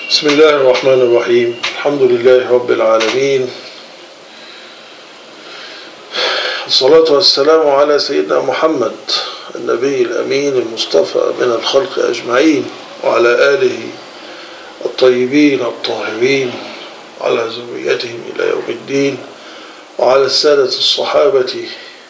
بسم الله الرحمن الرحيم الحمد لله رب العالمين الصلاة والسلام على سيدنا محمد النبي الأمين المصطفى من الخلق أجمعين وعلى آله الطيبين الطاهرين وعلى ذريتهم إلى يوم الدين وعلى السادة الصحابة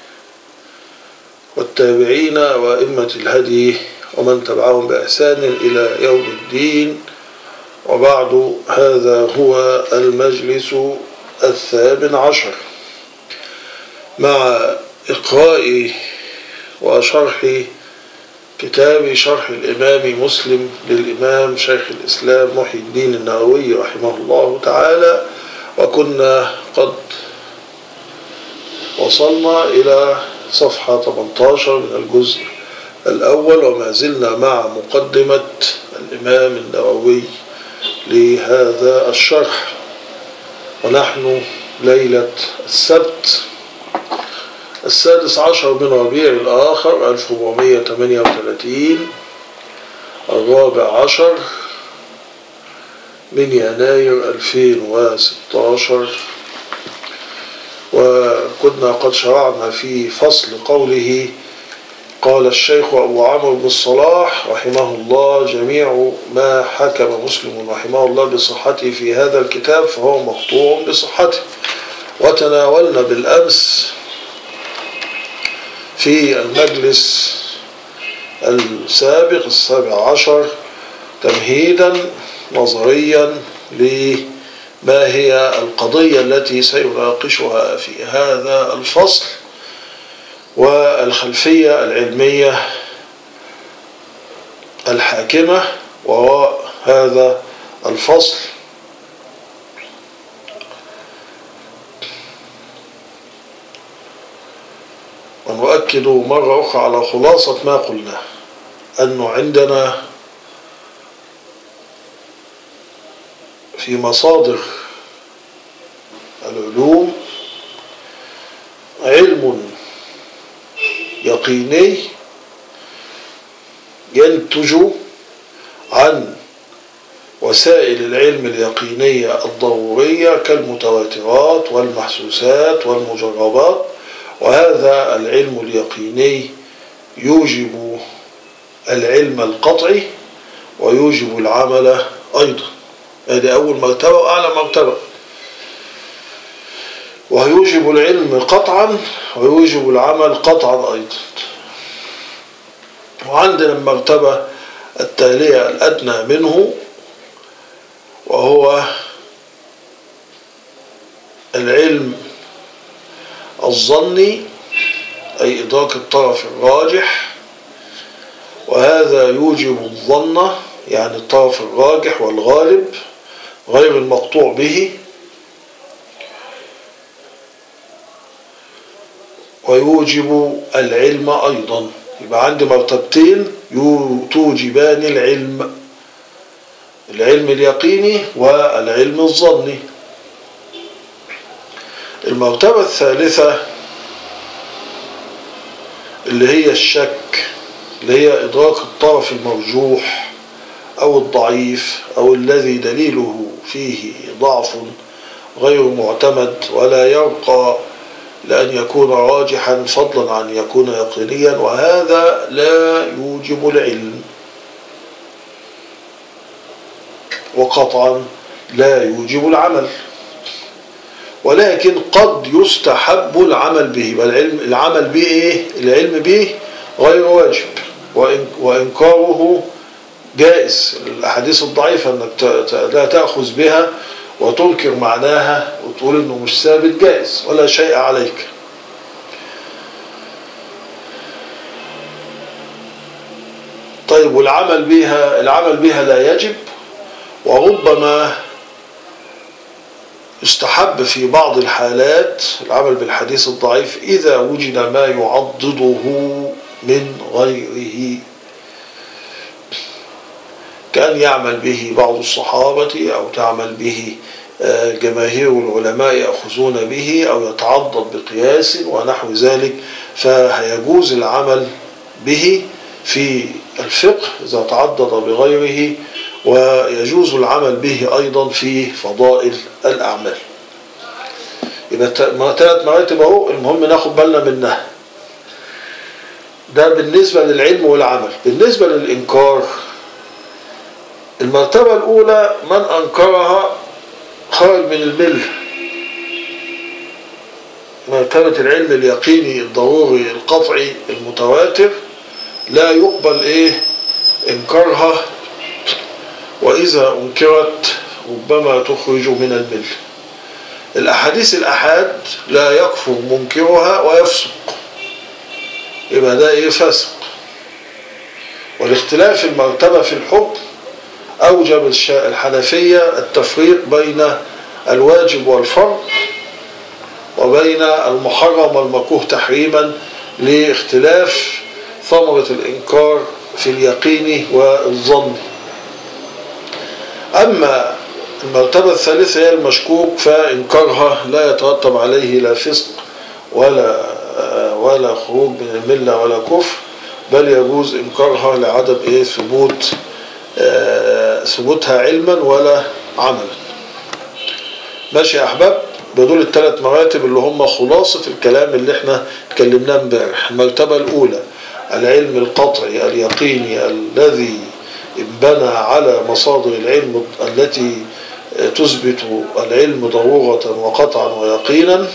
والتابعين وأئمة الهدي ومن تبعهم بإحسان إلى يوم الدين وبعد هذا هو المجلس الثامن عشر مع إقراء وشرح كتاب شرح الإمام مسلم للإمام شيخ الإسلام محي الدين النووي رحمه الله تعالى وكنا قد وصلنا إلى صفحة 18 من الجزء الأول وما زلنا مع مقدمة الإمام النووي لهذا الشرح ونحن ليلة السبت السادس عشر من ربيع الآخر 1438 الرابع عشر من يناير 2016 وكنا قد شرعنا في فصل قوله قال الشيخ أبو عمرو بن الصلاح رحمه الله جميع ما حكم مسلم رحمه الله بصحته في هذا الكتاب فهو مقطوع بصحته وتناولنا بالأمس في المجلس السابق السابع عشر تمهيدا نظريا لما هي القضية التي سيناقشها في هذا الفصل والخلفية العلمية الحاكمة وراء هذا الفصل ونؤكد مرة أخرى على خلاصة ما قلنا أنه عندنا في مصادر العلوم علم يقيني ينتج عن وسائل العلم اليقينية الضرورية كالمتواترات والمحسوسات والمجربات وهذا العلم اليقيني يوجب العلم القطعي ويوجب العمل أيضا هذه أول مرتبة وأعلى مرتبة ويوجب العلم قطعا ويوجب العمل قطعا أيضا وعندنا المرتبة التالية الأدنى منه وهو العلم الظني أي إدراك الطرف الراجح وهذا يوجب الظن يعني الطرف الراجح والغالب غير المقطوع به ويوجب العلم أيضا يبقى عندي مرتبتين توجبان العلم العلم اليقيني والعلم الظني المرتبة الثالثة اللي هي الشك اللي هي إدراك الطرف المرجوح أو الضعيف أو الذي دليله فيه ضعف غير معتمد ولا يرقى لأن يكون راجحا فضلا عن يكون يقينيا وهذا لا يوجب العلم وقطعا لا يوجب العمل ولكن قد يستحب العمل به والعلم العمل به ايه العلم به غير واجب وإنكاره جائز الأحاديث الضعيفة أنك لا تأخذ بها وتنكر معناها وتقول انه مش ثابت جائز ولا شيء عليك طيب والعمل بها العمل بها لا يجب وربما يستحب في بعض الحالات العمل بالحديث الضعيف إذا وجد ما يعضده من غيره كان يعمل به بعض الصحابة أو تعمل به جماهير العلماء يأخذون به أو يتعضد بقياس ونحو ذلك فهيجوز العمل به في الفقه إذا تعضد بغيره ويجوز العمل به أيضا في فضائل الأعمال يبقى ثلاث مراتب اهو المهم ناخد بالنا منها ده بالنسبة للعلم والعمل بالنسبة للإنكار المرتبة الأولى من أنكرها خرج من الملة مرتبة العلم اليقيني الضروري القطعي المتواتر لا يقبل إيه إنكارها وإذا أنكرت ربما تخرج من الملة الأحاديث الأحاد لا يكفر منكرها ويفسق يبقى ده إيه فسق والاختلاف المرتبة في الحكم أوجب الحنفية التفريق بين الواجب والفرض وبين المحرم والمكروه تحريما لاختلاف ثمرة الإنكار في اليقين والظن أما المرتبة الثالثة هي المشكوك فإنكارها لا يترتب عليه لا فسق ولا ولا خروج من الملة ولا كفر بل يجوز إنكارها لعدم إيه ثبوت ثبوتها علما ولا عملا ماشي يا أحباب بدول الثلاث مراتب اللي هم خلاصة الكلام اللي احنا اتكلمناه امبارح المرتبة الأولى العلم القطعي اليقيني الذي انبنى على مصادر العلم التي تثبت العلم ضرورة وقطعا ويقينا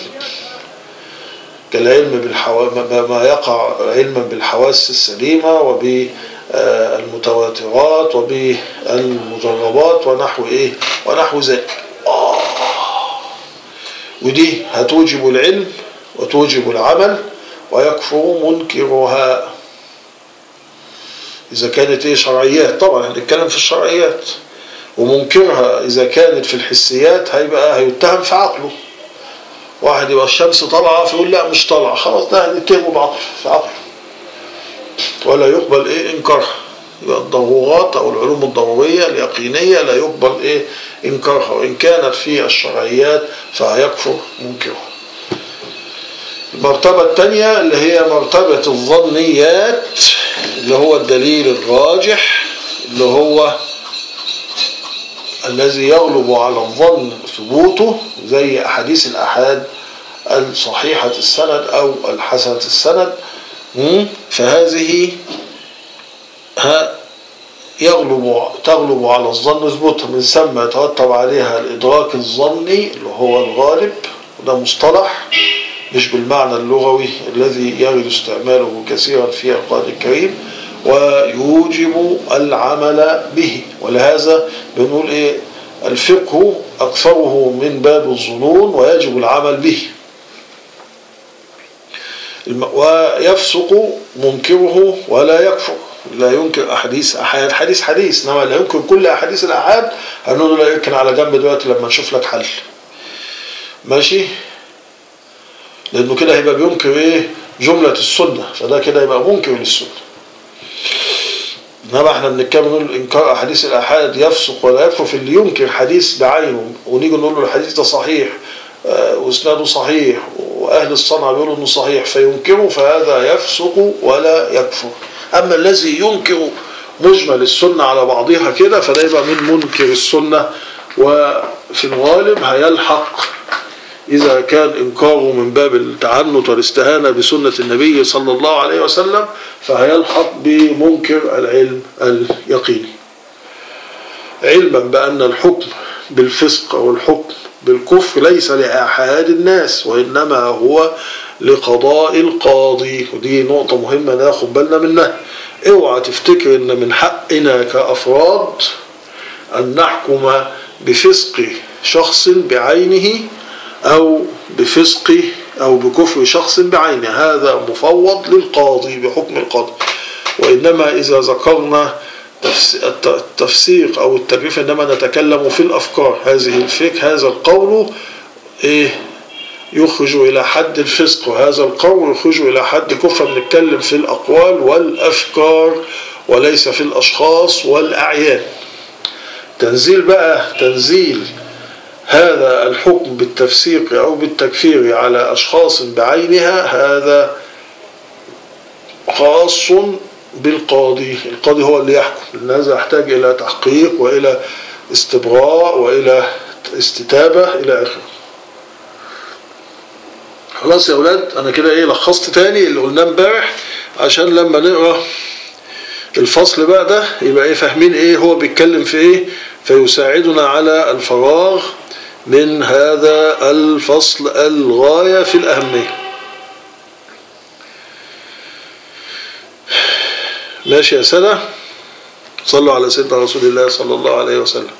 كالعلم بالحوا... ما يقع علما بالحواس السليمة وبالمتواترات وبالمجربات ونحو ايه ونحو ذلك آه. ودي هتوجب العلم وتوجب العمل ويكفر منكرها إذا كانت إيه شرعيات طبعا هنتكلم في الشرعيات ومنكرها إذا كانت في الحسيات هيبقى هيتهم في عقله واحد يبقى الشمس طالعة فيقول لا مش طالعة خلاص ده هنتهمه بعقله في عقله ولا يقبل إيه إنكارها يبقى الضرورات أو العلوم الضرورية اليقينية لا يقبل إيه إنكارها وإن كانت في الشرعيات فهيكفر منكرها المرتبة الثانية اللي هي مرتبة الظنيات اللي هو الدليل الراجح اللي هو الذي يغلب على الظن ثبوته زي أحاديث الأحاد الصحيحة السند أو الحسنة السند فهذه يغلب تغلب على الظن ثبوتها من ثم يترتب عليها الإدراك الظني اللي هو الغالب وده مصطلح مش بالمعنى اللغوي الذي يرد استعماله كثيرا في القرآن الكريم ويوجب العمل به ولهذا بنقول ايه الفقه أكثره من باب الظنون ويجب العمل به ويفسق منكره ولا يكفر لا ينكر أحاديث أحاد حديث حديث إنما لا ينكر كل أحاديث الأحاد هنقول لا يمكن على جنب دلوقتي لما نشوف لك حل ماشي لأنه كده هيبقى بينكر إيه جملة السنة فده كده يبقى منكر للسنة انما احنا بنتكلم نقول انكار احاديث الاحاد يفسق ولا يكفر في اللي ينكر حديث بعينه ونيجي نقول له الحديث ده صحيح واسناده صحيح واهل الصنعه بيقولوا انه صحيح فينكره فهذا يفسق ولا يكفر اما الذي ينكر مجمل السنه على بعضها كده فده يبقى من منكر السنه وفي الغالب هيلحق إذا كان إنكاره من باب التعنت والاستهانة بسنة النبي صلى الله عليه وسلم فهيلحق بمنكر العلم اليقيني علما بأن الحكم بالفسق أو الحكم بالكفر ليس لأحد الناس وإنما هو لقضاء القاضي ودي نقطة مهمة ناخد بالنا منها اوعى تفتكر ان من حقنا كأفراد أن نحكم بفسق شخص بعينه أو بفسق أو بكفر شخص بعينه هذا مفوض للقاضي بحكم القاضي وإنما إذا ذكرنا التفسيق أو التكليف إنما نتكلم في الأفكار هذه الفكر هذا القول إيه يخرج إلى حد الفسق وهذا القول يخرج إلى حد كفر بنتكلم في الأقوال والأفكار وليس في الأشخاص والأعيان تنزيل بقى تنزيل هذا الحكم بالتفسيق أو بالتكفير على أشخاص بعينها هذا خاص بالقاضي القاضي هو اللي يحكم لأن هذا يحتاج إلى تحقيق وإلى استبراء وإلى استتابة إلى آخره خلاص يا أولاد أنا كده إيه لخصت تاني اللي قلناه امبارح عشان لما نقرأ الفصل بقى ده يبقى إيه فاهمين إيه هو بيتكلم في إيه فيساعدنا على الفراغ من هذا الفصل الغاية في الأهمية ماشي يا سادة صلوا على سيدنا رسول الله صلى الله عليه وسلم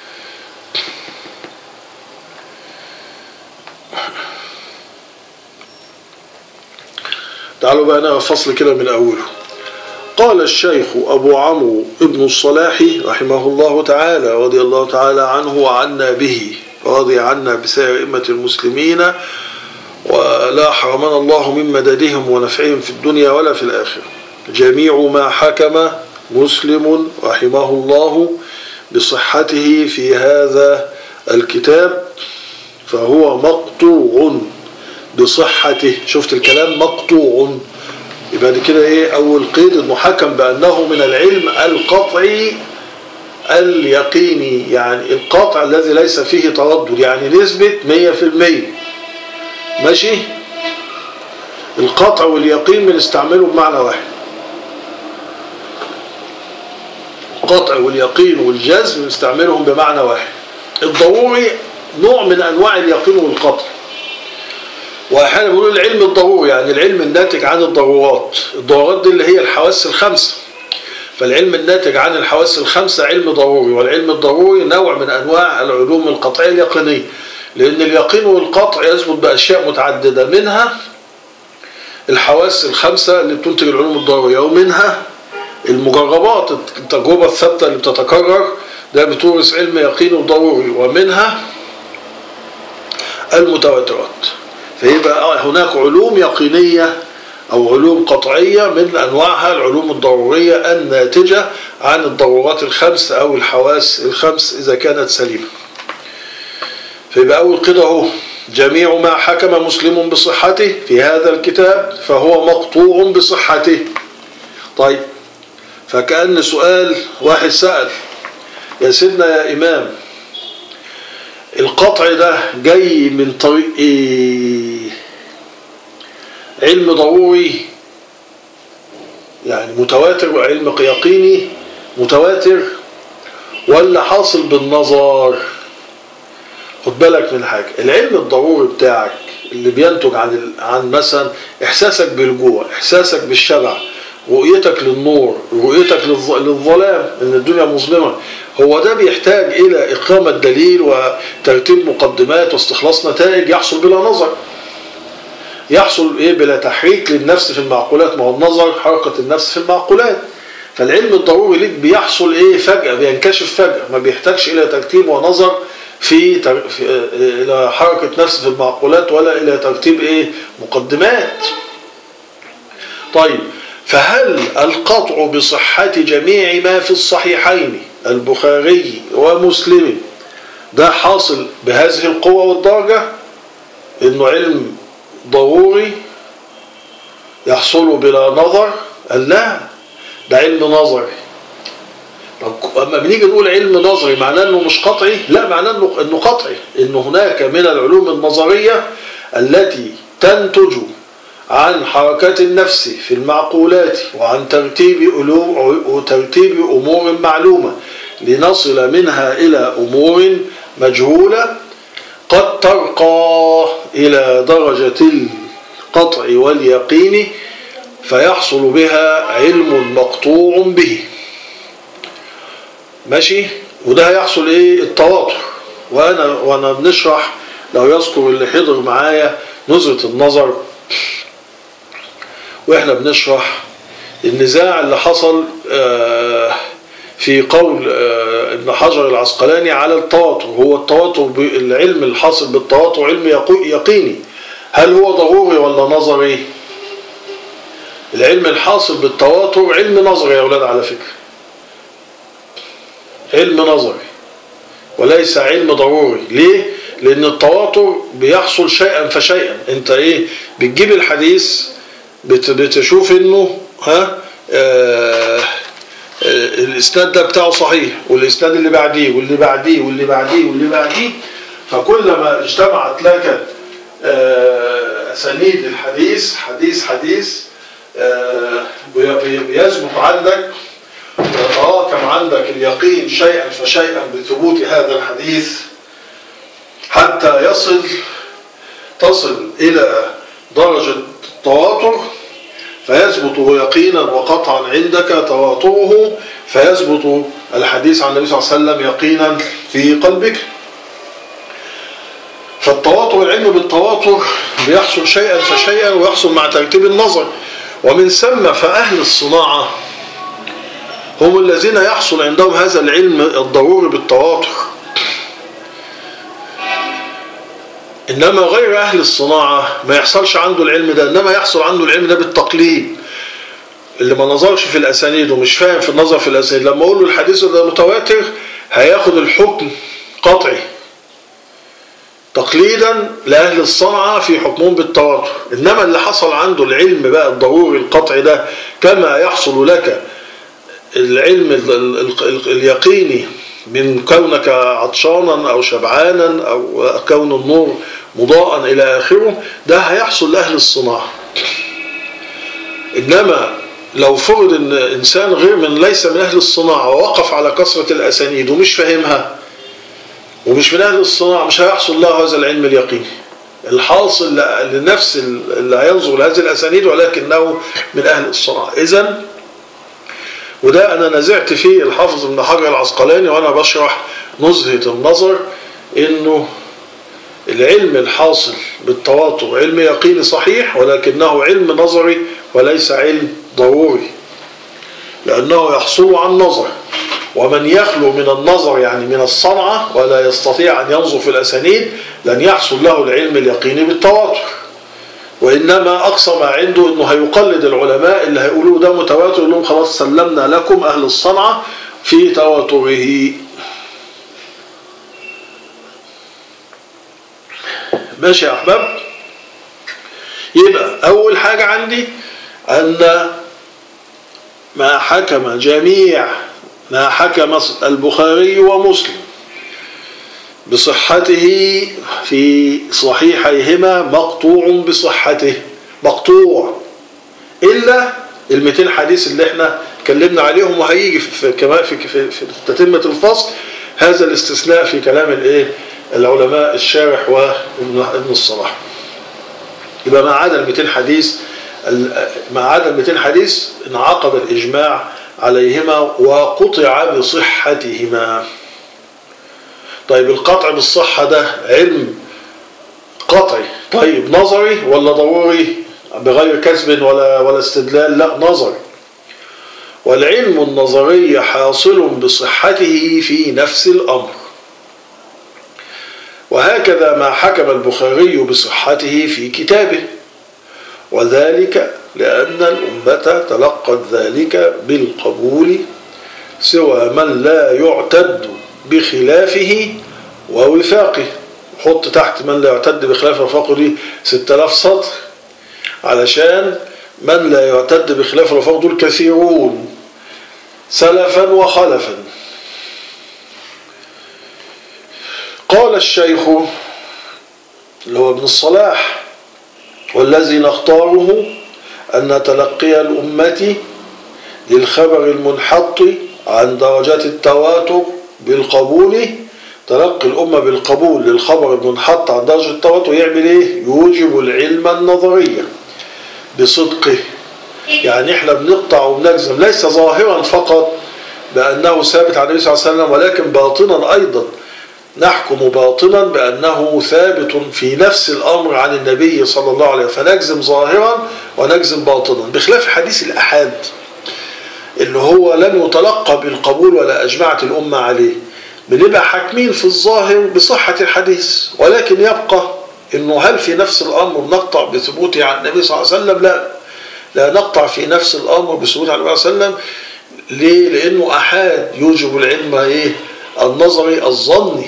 تعالوا بقى نقرا الفصل كده من أوله قال الشيخ أبو عمرو ابن الصلاح رحمه الله تعالى رضي الله تعالى عنه وعنا به ورضي عنا بسائر أئمة المسلمين ولا حرمنا الله من مددهم ونفعهم في الدنيا ولا في الآخرة جميع ما حكم مسلم رحمه الله بصحته في هذا الكتاب فهو مقطوع بصحته شفت الكلام مقطوع يبقى دي كده ايه اول قيد انه حكم بانه من العلم القطعي اليقيني يعني القطع الذي ليس فيه تردد يعني نسبة 100% ماشي القطع واليقين بنستعمله بمعنى واحد القطع واليقين والجزم بنستعملهم بمعنى واحد الضروري نوع من انواع اليقين والقطع واحيانا بيقولوا العلم الضروري يعني العلم الناتج عن الضرورات الضرورات دي اللي هي الحواس الخمسه فالعلم الناتج عن الحواس الخمسه علم ضروري والعلم الضروري نوع من انواع العلوم القطعيه اليقينيه لان اليقين والقطع يثبت باشياء متعدده منها الحواس الخمسه اللي بتنتج العلوم الضروريه ومنها المجربات التجربه الثابته اللي بتتكرر ده بتورث علم يقين ضروري ومنها المتواترات فيبقى هناك علوم يقينية أو علوم قطعية من أنواعها العلوم الضرورية الناتجة عن الضرورات الخمس أو الحواس الخمس إذا كانت سليمة فيبقى أول كده هو جميع ما حكم مسلم بصحته في هذا الكتاب فهو مقطوع بصحته طيب فكأن سؤال واحد سأل يا سيدنا يا إمام القطع ده جاي من طريق ايه علم ضروري يعني متواتر وعلم يقيني متواتر ولا حاصل بالنظر خد بالك من حاجة العلم الضروري بتاعك اللي بينتج عن عن مثلا احساسك بالجوع احساسك بالشبع رؤيتك للنور رؤيتك للظلام ان الدنيا مظلمه هو ده بيحتاج الى اقامه دليل وترتيب مقدمات واستخلاص نتائج يحصل بلا نظر يحصل ايه بلا تحريك للنفس في المعقولات ما هو النظر حركه النفس في المعقولات فالعلم الضروري ليك بيحصل ايه فجاه بينكشف فجاه ما بيحتاجش الى ترتيب ونظر في, تر... في الى حركه نفس في المعقولات ولا الى ترتيب ايه مقدمات طيب فهل القطع بصحة جميع ما في الصحيحين البخاري ومسلم ده حاصل بهذه القوة والدرجة انه علم ضروري يحصل بلا نظر قال لا ده علم نظري طب اما بنيجي نقول علم نظري معناه انه مش قطعي لا معناه انه انه قطعي انه هناك من العلوم النظريه التي تنتج عن حركات النفس في المعقولات وعن ترتيب علوم وترتيب امور معلومه لنصل منها الى امور مجهوله قد ترقى الى درجه القطع واليقين فيحصل بها علم مقطوع به ماشي وده هيحصل ايه التواتر وانا وانا بنشرح لو يذكر اللي حضر معايا نظرة النظر واحنا بنشرح النزاع اللي حصل في قول ابن حجر العسقلاني على التواتر هو التواتر العلم الحاصل بالتواتر علم يقيني هل هو ضروري ولا نظري العلم الحاصل بالتواتر علم نظري يا اولاد على فكره علم نظري وليس علم ضروري ليه لان التواتر بيحصل شيئا فشيئا انت ايه بتجيب الحديث بتشوف انه ها آه، آه، الاسناد ده بتاعه صحيح والاسناد اللي بعديه واللي بعديه واللي بعديه واللي بعديه فكلما اجتمعت لك آه، اسانيد الحديث حديث حديث آه، بي- بي- بيثبت عندك ويتراكم عندك اليقين شيئا فشيئا بثبوت هذا الحديث حتى يصل تصل إلى درجة التواتر فيثبت يقينا وقطعا عندك تواتره فيثبت الحديث عن النبي صلى الله عليه وسلم يقينا في قلبك فالتواتر العلم بالتواتر بيحصل شيئا فشيئا ويحصل مع ترتيب النظر ومن ثم فأهل الصناعة هم الذين يحصل عندهم هذا العلم الضروري بالتواتر إنما غير أهل الصناعة ما يحصلش عنده العلم ده إنما يحصل عنده العلم ده بالتقليد اللي ما نظرش في الأسانيد ومش فاهم في النظر في الأسانيد لما أقول له الحديث ده متواتر هياخد الحكم قطعي تقليدا لأهل الصنعة في حكمهم بالتواتر إنما اللي حصل عنده العلم بقى الضروري القطعي ده كما يحصل لك العلم ال- ال- ال- اليقيني من كونك عطشانا أو شبعانا أو كون النور مضاء إلى آخره ده هيحصل لأهل الصناعة إنما لو فرض إن إنسان غير من ليس من أهل الصناعة ووقف على كثرة الأسانيد ومش فاهمها ومش من أهل الصناعة مش هيحصل له هذا العلم اليقيني الحاصل ل- لنفس ال- اللي هينظر لهذه الأسانيد ولكنه من أهل الصناعة إذن وده أنا نزعت فيه الحافظ ابن حجر العسقلاني وأنا بشرح نزهة النظر إنه العلم الحاصل بالتواتر علم يقيني صحيح ولكنه علم نظري وليس علم ضروري لأنه يحصل عن نظر ومن يخلو من النظر يعني من الصنعة ولا يستطيع أن ينظر في الأسانيد لن يحصل له العلم اليقيني بالتواتر وإنما أقصى ما عنده إنه هيقلد العلماء اللي هيقولوا ده متواتر يقول لهم خلاص سلمنا لكم أهل الصنعة في تواتره ماشي يا أحباب يبقى أول حاجة عندي أن ما حكم جميع ما حكم البخاري ومسلم بصحته في صحيحيهما مقطوع بصحته مقطوع إلا ال 200 حديث اللي احنا اتكلمنا عليهم وهيجي في كمان في, في, في تتمة الفصل هذا الاستثناء في كلام الايه العلماء الشارح وابن ابن الصلاح يبقى ما عدا ال 200 حديث ما عدا ال 200 حديث انعقد الإجماع عليهما وقطع بصحتهما طيب القطع بالصحة ده علم قطعي طيب نظري ولا ضروري بغير كسب ولا ولا استدلال لا نظري والعلم النظري حاصل بصحته في نفس الأمر وهكذا ما حكم البخاري بصحته في كتابه وذلك لأن الأمة تلقت ذلك بالقبول سوى من لا يعتد بخلافه ووفاقه حط تحت من لا يعتد بخلافه ووفاقه دي 6000 سطر علشان من لا يعتد بخلاف الوفاق دول كثيرون سلفا وخلفا قال الشيخ اللي هو ابن الصلاح والذي نختاره أن تلقي الأمة للخبر المنحط عن درجات التواتر بالقبول تلقي الأمة بالقبول للخبر المنحط عن درجة التواتر يعمل إيه؟ يوجب العلم النظرية بصدقه يعني احنا بنقطع وبنجزم ليس ظاهرا فقط بأنه ثابت عن النبي صلى الله عليه وسلم ولكن باطنا أيضا نحكم باطنا بأنه ثابت في نفس الأمر عن النبي صلى الله عليه وسلم فنجزم ظاهرا ونجزم باطنا بخلاف حديث الأحاد اللي هو لم يتلقى بالقبول ولا أجمعت الأمة عليه بنبقى حاكمين في الظاهر بصحة الحديث ولكن يبقى انه هل في نفس الامر نقطع بثبوته عن النبي صلى الله عليه وسلم لا لا نقطع في نفس الامر بثبوته عن النبي صلى الله عليه وسلم ليه لانه احاد يوجب العلم ايه النظري الظني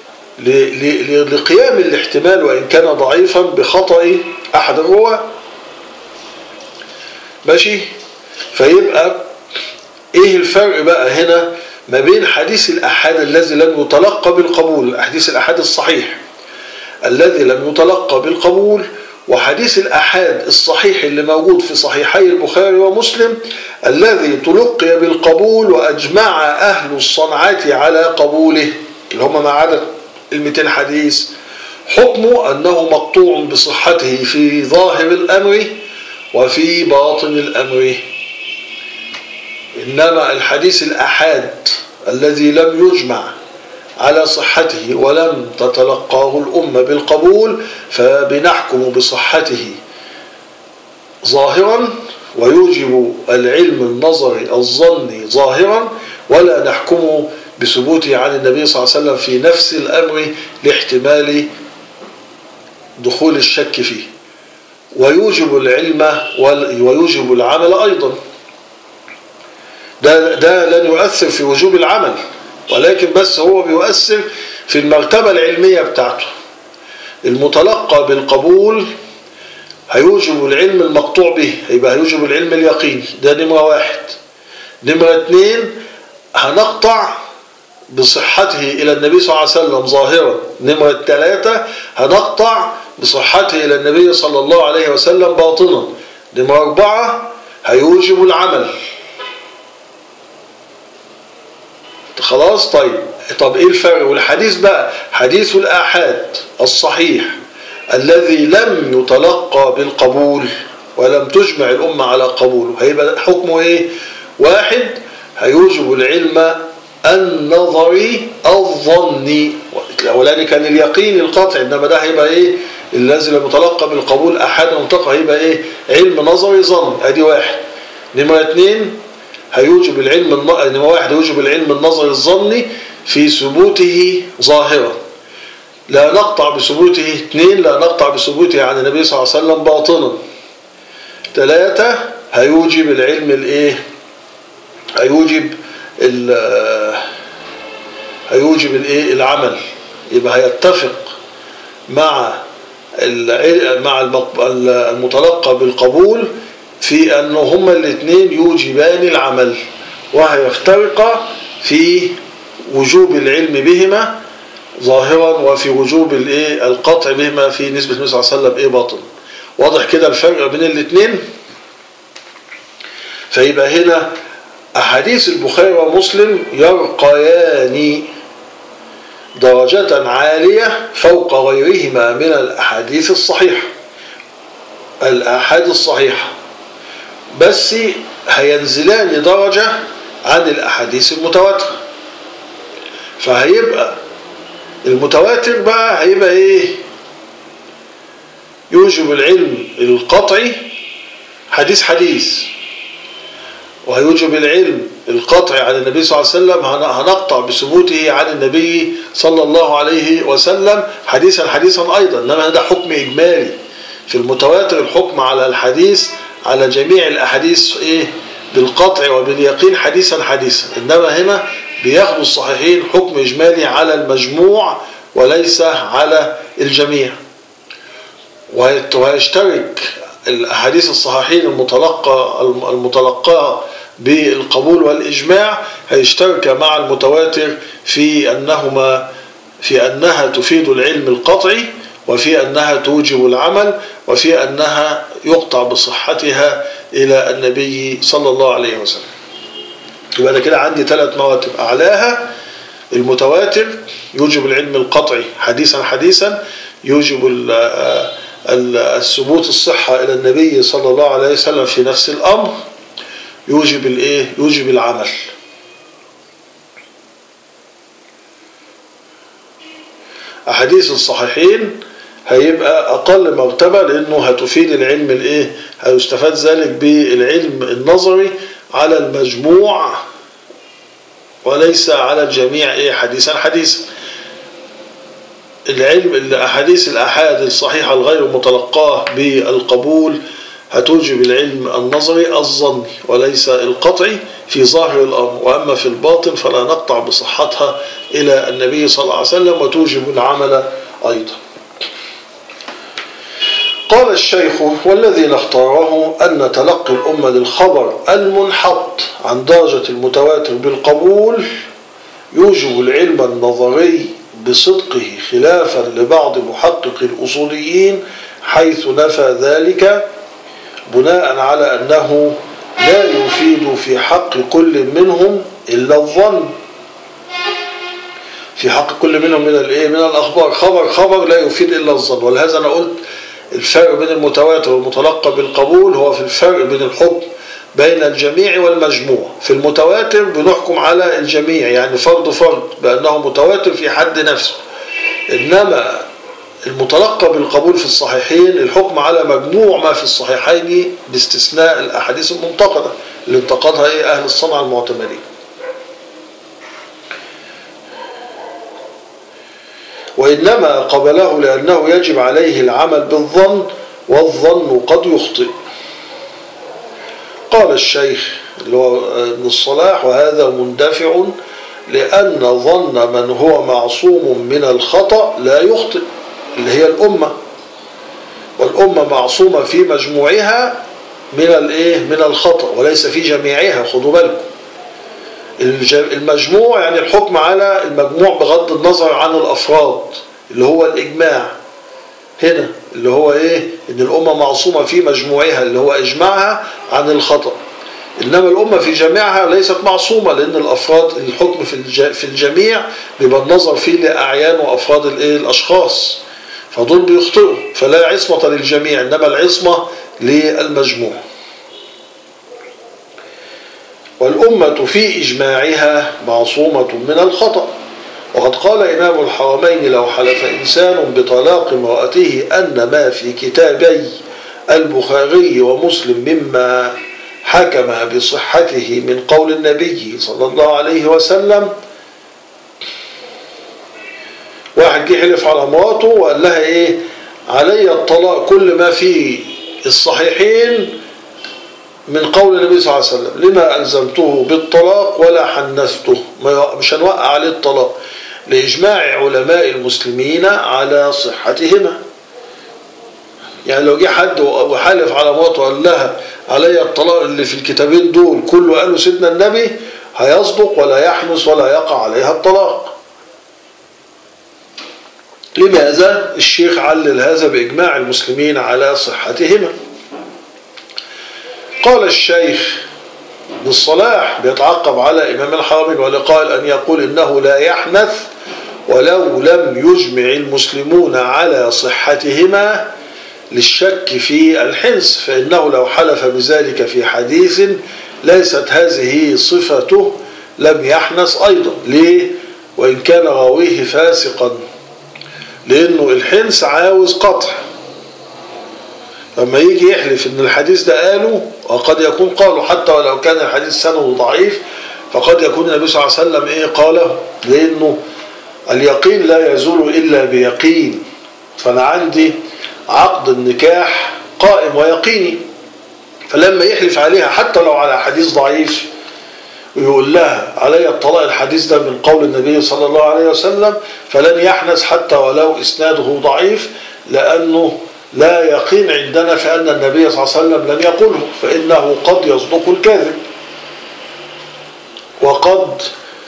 لقيام الاحتمال وان كان ضعيفا بخطأ احد الرواه ماشي فيبقى ايه الفرق بقى هنا ما بين حديث الأحاد الذي لم يتلقى بالقبول حديث الأحاد الصحيح الذي لم يتلقى بالقبول وحديث الأحاد الصحيح اللي موجود في صحيحي البخاري ومسلم الذي تلقي بالقبول وأجمع أهل الصنعة على قبوله اللي هم ما عدا ال 200 حديث حكمه أنه مقطوع بصحته في ظاهر الأمر وفي باطن الأمر إنما الحديث الأحاد الذي لم يجمع على صحته ولم تتلقاه الأمة بالقبول فبنحكم بصحته ظاهرا ويوجب العلم النظري الظني ظاهرا ولا نحكم بثبوته عن النبي صلى الله عليه وسلم في نفس الأمر لاحتمال دخول الشك فيه ويوجب العلم ويوجب العمل أيضا ده, ده لن يؤثر في وجوب العمل ولكن بس هو بيؤثر في المرتبة العلمية بتاعته المتلقى بالقبول هيوجب العلم المقطوع به يبقى هيوجب العلم اليقيني ده نمرة واحد نمرة اتنين هنقطع بصحته إلى النبي صلى الله عليه وسلم ظاهرا نمرة ثلاثة هنقطع بصحته إلى النبي صلى الله عليه وسلم باطنا نمرة أربعة هيوجب العمل خلاص طيب طب ايه الفرق والحديث بقى حديث الآحاد الصحيح الذي لم يتلقى بالقبول ولم تجمع الأمة على قبوله هيبقى حكمه ايه واحد هيوجب العلم النظري الظني الاولاني كان اليقين القطع انما ده هيبقى ايه الذي لم يتلقى بالقبول احد منطقه هيبقى ايه علم نظري ظن ادي واحد نمره اثنين هيوجب العلم الن... نمره واحد هيوجب العلم النظري الظني في ثبوته ظاهرا لا نقطع بثبوته اثنين لا نقطع بثبوته عن النبي صلى الله عليه وسلم باطنا ثلاثة هيوجب العلم الايه هيوجب هيوجب الايه العمل يبقى هيتفق مع مع المتلقى بالقبول في ان هما الاثنين يوجبان العمل وهيفترقا في وجوب العلم بهما ظاهرا وفي وجوب الايه القطع بهما في نسبه النبي صلى الله عليه وسلم ايه باطن واضح كده الفرق بين الاثنين فيبقى هنا أحاديث البخاري ومسلم يرقيان درجة عالية فوق غيرهما من الأحاديث الصحيحة الأحاد الصحيحة بس هينزلان درجة عن الأحاديث المتواترة فهيبقى المتواتر بقى هيبقى ايه يوجب العلم القطعي حديث حديث وهيوجب العلم القطع عن النبي صلى الله عليه وسلم هنقطع بثبوته عن النبي صلى الله عليه وسلم حديثا حديثا أيضا إنما ده حكم إجمالي في المتواتر الحكم على الحديث على جميع الأحاديث إيه بالقطع وباليقين حديثا حديثا إنما هنا بياخدوا الصحيحين حكم إجمالي على المجموع وليس على الجميع ويشترك الأحاديث الصحيحين المتلقى المتلقاة بالقبول والإجماع هيشترك مع المتواتر في أنهما في أنها تفيد العلم القطعي وفي أنها توجب العمل وفي أنها يقطع بصحتها إلى النبي صلى الله عليه وسلم يبقى أنا كده عندي ثلاث مراتب أعلاها المتواتر يوجب العلم القطعي حديثا حديثا يوجب الثبوت الصحة إلى النبي صلى الله عليه وسلم في نفس الأمر يوجب الايه يوجب العمل احاديث الصحيحين هيبقى اقل مرتبه لانه هتفيد العلم الايه هيستفاد ذلك بالعلم النظري على المجموع وليس على الجميع ايه حديثا حديثا العلم الاحاديث الاحاد الصحيحه الغير متلقاه بالقبول هتوجب العلم النظري الظني وليس القطعي في ظاهر الأمر وأما في الباطن فلا نقطع بصحتها إلى النبي صلى الله عليه وسلم وتوجب العمل أيضا قال الشيخ والذي نختاره أن تلقي الأمة للخبر المنحط عن درجة المتواتر بالقبول يوجب العلم النظري بصدقه خلافا لبعض محقق الأصوليين حيث نفى ذلك بناء على أنه لا يفيد في حق كل منهم إلا الظن في حق كل منهم من الايه من الاخبار خبر خبر لا يفيد الا الظن ولهذا انا قلت الفرق بين المتواتر والمتلقى بالقبول هو في الفرق بين الحكم بين الجميع والمجموع في المتواتر بنحكم على الجميع يعني فرد فرد بأنه متواتر في حد نفسه إنما المتلقى بالقبول في الصحيحين الحكم على مجموع ما في الصحيحين باستثناء الأحاديث المنتقدة اللي انتقدها إيه أهل الصنعة المعتمدين وإنما قبله لأنه يجب عليه العمل بالظن والظن قد يخطئ قال الشيخ اللي هو ابن الصلاح وهذا مندفع لأن ظن من هو معصوم من الخطأ لا يخطئ اللي هي الأمة والأمة معصومة في مجموعها من الايه من الخطأ وليس في جميعها خدوا بالكم المجموع يعني الحكم على المجموع بغض النظر عن الأفراد اللي هو الإجماع هنا اللي هو إيه إن الأمة معصومة في مجموعها اللي هو إجماعها عن الخطأ إنما الأمة في جميعها ليست معصومة لأن الأفراد الحكم في في الجميع بيبقى النظر فيه لأعيان وأفراد الإيه الأشخاص فدول بيخطئوا فلا عصمة للجميع إنما العصمة للمجموع والأمة في إجماعها معصومة من الخطأ وقد قال إمام الحرمين لو حلف إنسان بطلاق امرأته أن ما في كتابي البخاري ومسلم مما حكم بصحته من قول النبي صلى الله عليه وسلم واحد جه حلف على مراته وقال لها ايه علي الطلاق كل ما في الصحيحين من قول النبي صلى الله عليه وسلم لما ألزمته بالطلاق ولا حنثته مش هنوقع عليه الطلاق لإجماع علماء المسلمين على صحتهما يعني لو جه حد وحلف على مراته وقال لها علي الطلاق اللي في الكتابين دول كله قالوا سيدنا النبي هيصدق ولا يحنث ولا يقع عليها الطلاق لماذا الشيخ علل هذا بإجماع المسلمين على صحتهما قال الشيخ بالصلاح بيتعقب على إمام الحرمين ولقال أن يقول إنه لا يحنث ولو لم يجمع المسلمون على صحتهما للشك في الحنس فإنه لو حلف بذلك في حديث ليست هذه صفته لم يحنث أيضا ليه؟ وإن كان راويه فاسقا لأنه الحنس عاوز قطع لما يجي يحلف ان الحديث ده قاله وقد يكون قاله حتى ولو كان الحديث سنده ضعيف فقد يكون النبي صلى الله عليه وسلم ايه قاله لانه اليقين لا يزول الا بيقين فانا عندي عقد النكاح قائم ويقيني فلما يحلف عليها حتى لو على حديث ضعيف ويقول لها علي الطلاق الحديث ده من قول النبي صلى الله عليه وسلم فلن يحنث حتى ولو اسناده ضعيف لانه لا يقين عندنا في أن النبي صلى الله عليه وسلم لم يقله فإنه قد يصدق الكاذب وقد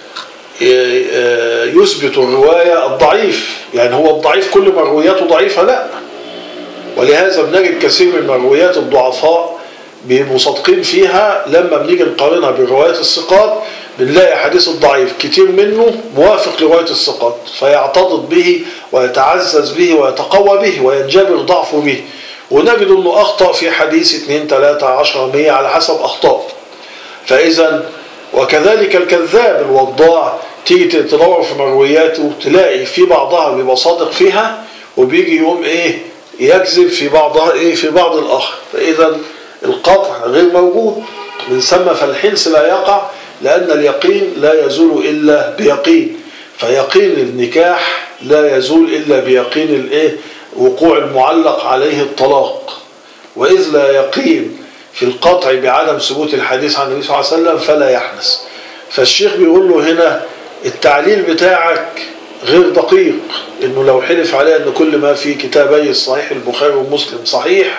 يثبت الرواية الضعيف يعني هو الضعيف كل مروياته ضعيفة لا ولهذا بنجد كثير من مرويات الضعفاء بيبقوا صادقين فيها لما بنيجي نقارنها بروايات الثقات بنلاقي حديث الضعيف كتير منه موافق لرواية الثقات فيعتضد به ويتعزز به ويتقوى به وينجبر ضعفه به ونجد انه اخطأ في حديث 2 3 10 100 على حسب اخطاء فاذا وكذلك الكذاب الوضاع تيجي تدور في مروياته تلاقي في بعضها بيبقى صادق فيها وبيجي يوم ايه يكذب في بعضها ايه في بعض الاخر فاذا القطع غير موجود من ثم فالحنس لا يقع لأن اليقين لا يزول إلا بيقين فيقين النكاح لا يزول إلا بيقين الإيه وقوع المعلق عليه الطلاق وإذ لا يقين في القطع بعدم ثبوت الحديث عن النبي صلى الله عليه وسلم فلا يحدث فالشيخ بيقول له هنا التعليل بتاعك غير دقيق انه لو حلف عليه ان كل ما في كتابي الصحيح البخاري ومسلم صحيح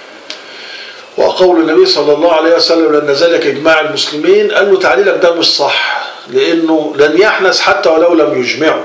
وقول النبي صلى الله عليه وسلم لأن ذلك إجماع المسلمين قال له تعليلك ده مش صح لأنه لن يحنث حتى ولو لم يجمعه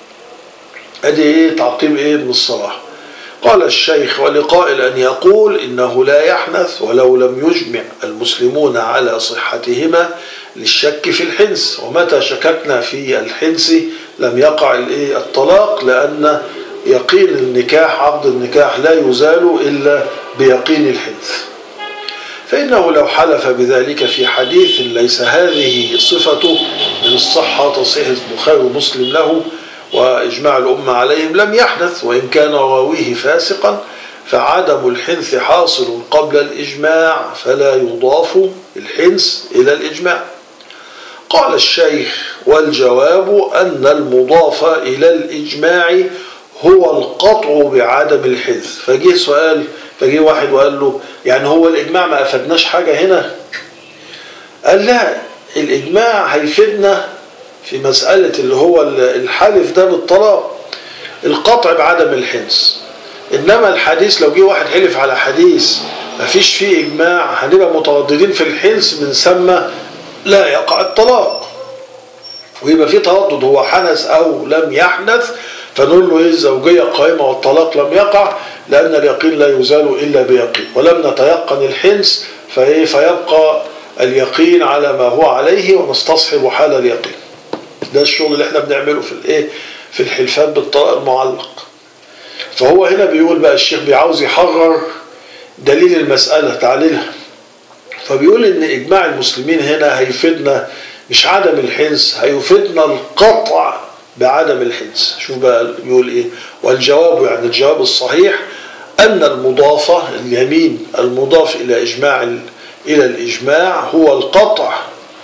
أدي إيه تعقيب إيه من الصلاح قال الشيخ ولقائل أن يقول إنه لا يحنث ولو لم يجمع المسلمون على صحتهما للشك في الحنس ومتى شككنا في الحنس لم يقع الإيه الطلاق لأن يقين النكاح عقد النكاح لا يزال إلا بيقين الحنس فإنه لو حلف بذلك في حديث ليس هذه صفته من الصحة تصحيح البخاري ومسلم له وإجماع الأمة عليهم لم يحدث وإن كان راويه فاسقا فعدم الحنث حاصل قبل الإجماع فلا يضاف الحنث إلى الإجماع قال الشيخ والجواب أن المضاف إلى الإجماع هو القطع بعدم الحنث فجه سؤال فجه واحد وقال له يعني هو الإجماع ما أفدناش حاجة هنا قال لا الإجماع هيفيدنا في مسألة اللي هو الحلف ده بالطلاق القطع بعدم الحنس إنما الحديث لو جه واحد حلف على حديث ما فيش فيه إجماع هنبقى مترددين في الحنس من ثم لا يقع الطلاق ويبقى في تردد هو حنث أو لم يحدث فنقول له ايه الزوجية قائمة والطلاق لم يقع لأن اليقين لا يزال إلا بيقين ولم نتيقن الحنس فإيه فيبقى اليقين على ما هو عليه ونستصحب حال اليقين ده الشغل اللي احنا بنعمله في الايه في الحلفان بالطلاق المعلق فهو هنا بيقول بقى الشيخ بيعاوز يحرر دليل المسألة تعليلها فبيقول ان اجماع المسلمين هنا هيفيدنا مش عدم الحنس هيفيدنا القطع بعدم الحنس شوف بقى يقول ايه والجواب يعني الجواب الصحيح ان المضافة اليمين المضاف الى اجماع الى الاجماع هو القطع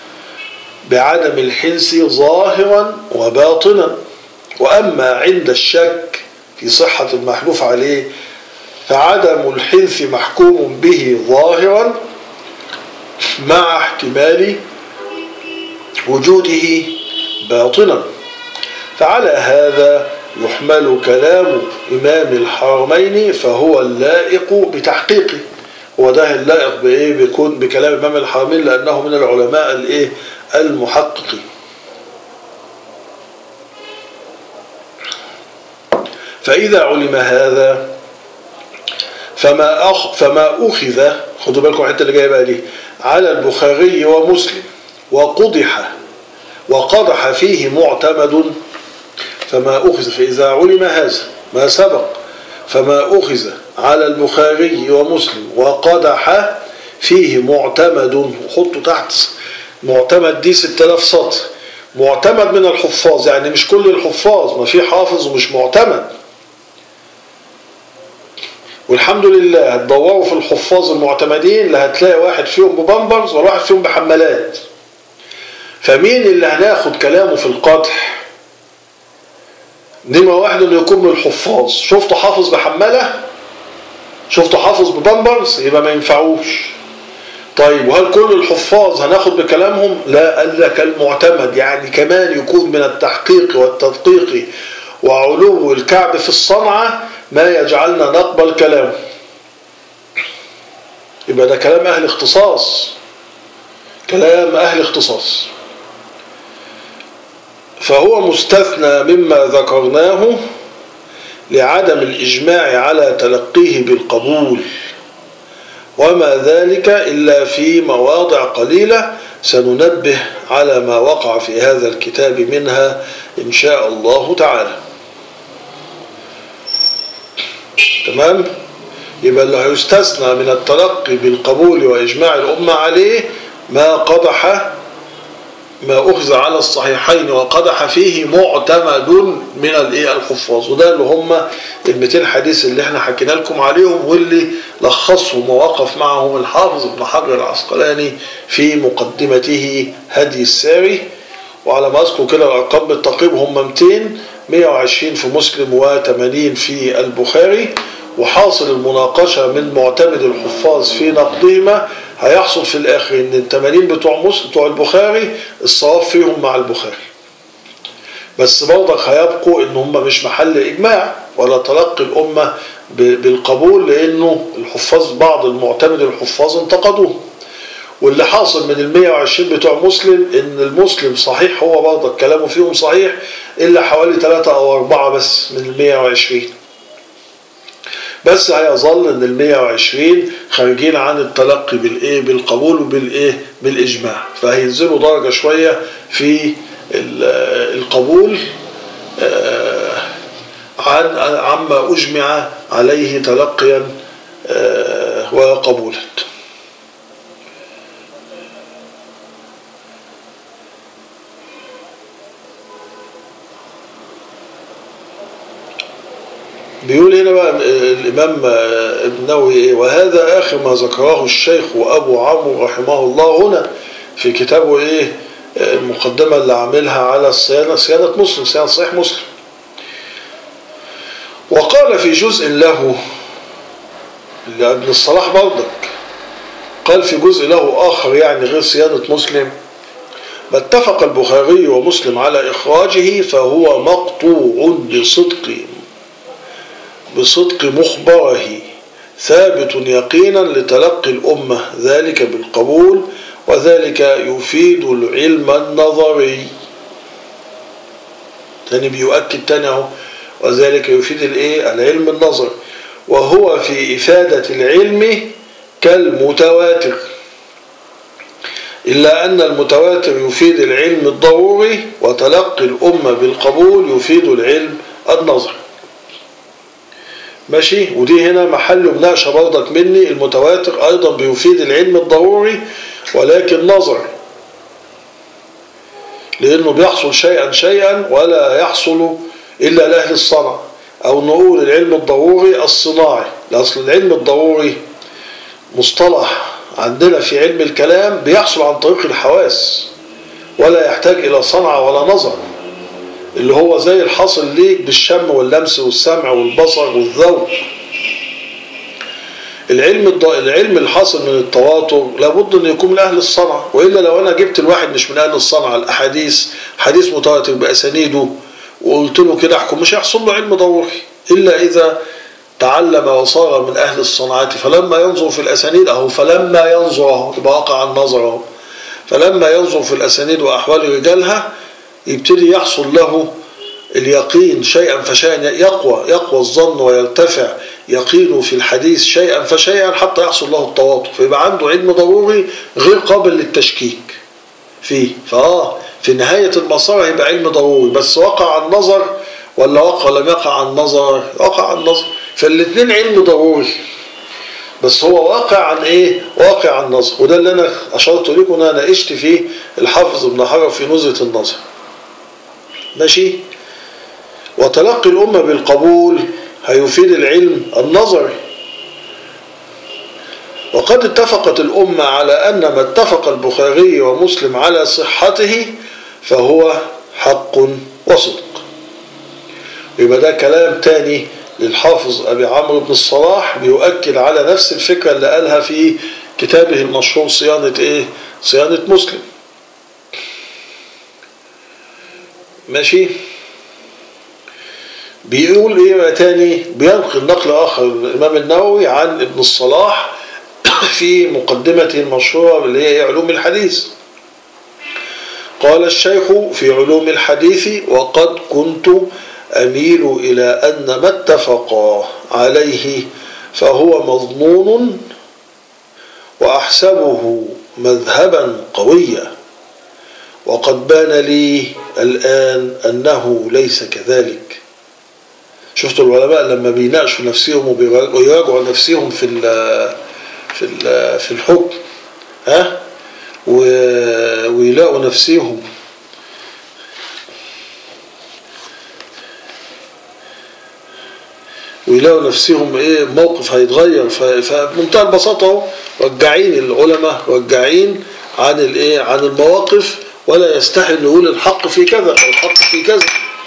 بعدم الحنس ظاهرا وباطنا واما عند الشك في صحة المحلوف عليه فعدم الحنث محكوم به ظاهرا مع احتمال وجوده باطنا فعلى هذا يحمل كلام إمام الحرمين فهو اللائق بتحقيقه هو ده اللائق بإيه بيكون بكلام إمام الحرمين لأنه من العلماء الإيه المحققين فإذا علم هذا فما أخ فما أخذ خدوا بالكم الحتة اللي جاية بقى دي على البخاري ومسلم وقضح وقضح فيه معتمد فما أخذ فإذا علم هذا ما سبق فما أخذ على البخاري ومسلم وقدح فيه معتمد حطوا تحت معتمد دي 6000 سطر معتمد من الحفاظ يعني مش كل الحفاظ ما في حافظ ومش معتمد والحمد لله هتدوروا في الحفاظ المعتمدين لا هتلاقي واحد فيهم ببامبرز ولا واحد فيهم بحمالات فمين اللي هناخد كلامه في القدح نمرة واحد انه يكون من الحفاظ شفته حافظ بحمالة شفته حافظ ببامبرز يبقى ما ينفعوش طيب وهل كل الحفاظ هناخد بكلامهم لا قال لك المعتمد يعني كمان يكون من التحقيق والتدقيق وعلو الكعب في الصنعة ما يجعلنا نقبل كلامه يبقى ده كلام أهل اختصاص كلام أهل اختصاص فهو مستثنى مما ذكرناه لعدم الإجماع على تلقيه بالقبول وما ذلك إلا في مواضع قليلة سننبه على ما وقع في هذا الكتاب منها إن شاء الله تعالى تمام يبقى اللي هيستثنى من التلقي بالقبول وإجماع الأمة عليه ما قضح ما أخذ على الصحيحين وقدح فيه معتمد من الايه الحفاظ وده اللي هم ال 200 حديث اللي احنا حكينا لكم عليهم واللي لخصهم ووقف معهم الحافظ ابن حجر العسقلاني في مقدمته هدي الساري وعلى ما اذكر كده الارقام بالتقريب هم 200 120 في مسلم و80 في البخاري وحاصل المناقشة من معتمد الحفاظ في نقدهما هيحصل في الآخر إن التمانين بتوع مسلم بتوع البخاري الصواب فيهم مع البخاري بس برضك هيبقوا ان هم مش محل اجماع ولا تلقي الامه ب- بالقبول لانه الحفاظ بعض المعتمد الحفاظ انتقدوه واللي حاصل من ال 120 بتوع مسلم ان المسلم صحيح هو برضه كلامه فيهم صحيح الا حوالي ثلاثة او اربعة بس من ال 120 بس هيظل ان ال 120 خارجين عن التلقي بالايه بالقبول وبالايه بالاجماع فهينزلوا درجة شوية في ال- القبول آه، عن عما اجمع عليه تلقيا آه، وقبولا بيقول هنا بقى الإمام ابن النووي إيه؟ وهذا آخر ما ذكره الشيخ أبو عمرو رحمه الله هنا في كتابه إيه المقدمة اللي عاملها على الصيانة صيانة مسلم صيانة صحيح مسلم وقال في جزء له لابن الصلاح برضك قال في جزء له آخر يعني غير صيانة مسلم ما اتفق البخاري ومسلم على إخراجه فهو مقطوع بصدق بصدق مخبره ثابت يقينا لتلقي الأمة ذلك بالقبول وذلك يفيد العلم النظري تاني بيؤكد تاني اهو وذلك يفيد الايه العلم النظري وهو في إفادة العلم كالمتواتر إلا أن المتواتر يفيد العلم الضروري وتلقي الأمة بالقبول يفيد العلم النظري ماشي ودي هنا محل مناقشة برضك مني المتواتر أيضا بيفيد العلم الضروري ولكن نظري لأنه بيحصل شيئا شيئا ولا يحصل إلا لأهل الصنعة أو نقول العلم الضروري الصناعي لأصل العلم الضروري مصطلح عندنا في علم الكلام بيحصل عن طريق الحواس ولا يحتاج إلى صنعة ولا نظر اللي هو زي الحاصل ليك بالشم واللمس والسمع والبصر والذوق العلم الض... العلم الحاصل من التواتر لابد ان يكون من اهل الصنعه والا لو انا جبت الواحد مش من اهل الصنعه الاحاديث حديث متواتر باسانيده وقلت له كده احكم مش هيحصل له علم ضروري الا اذا تعلم وصار من اهل الصنعات فلما ينظر في الاسانيد اهو فلما ينظر اهو يبقى وقع النظر اهو فلما ينظر في الاسانيد واحوال رجالها يبتدي يحصل له اليقين شيئا فشيئا يقوى يقوى الظن ويرتفع يقينه في الحديث شيئا فشيئا حتى يحصل له التواطؤ فيبقى عنده علم ضروري غير قابل للتشكيك فيه فاه في نهاية المسار هيبقى علم ضروري بس وقع عن نظر ولا وقع لم يقع عن نظر وقع عن نظر فالاثنين علم ضروري بس هو واقع عن ايه واقع عن نظر وده اللي انا اشرت لكم ان انا ناقشت فيه الحافظ ابن حجر في نزهة النظر ماشي وتلقي الأمة بالقبول هيفيد العلم النظري وقد اتفقت الأمة على أن ما اتفق البخاري ومسلم على صحته فهو حق وصدق يبقى ده كلام تاني للحافظ أبي عمرو بن الصلاح بيؤكد على نفس الفكرة اللي قالها في كتابه المشهور صيانة إيه؟ صيانة مسلم ماشي بيقول ايه بقى تاني بينقل نقل اخر الامام النووي عن ابن الصلاح في مقدمته المشهوره اللي هي علوم الحديث قال الشيخ في علوم الحديث وقد كنت اميل الى ان ما اتفقا عليه فهو مضمون واحسبه مذهبا قويا وقد بان لي الآن أنه ليس كذلك شفتوا العلماء لما بيناقشوا نفسهم ويراجعوا نفسهم في ال في ال في الحكم ها ويلاقوا نفسهم ويلاقوا نفسهم ايه موقف هيتغير فبمنتهى البساطه رجعين العلماء رجعين عن الايه عن المواقف ولا يستحي أن يقول الحق في كذا أو الحق في كذا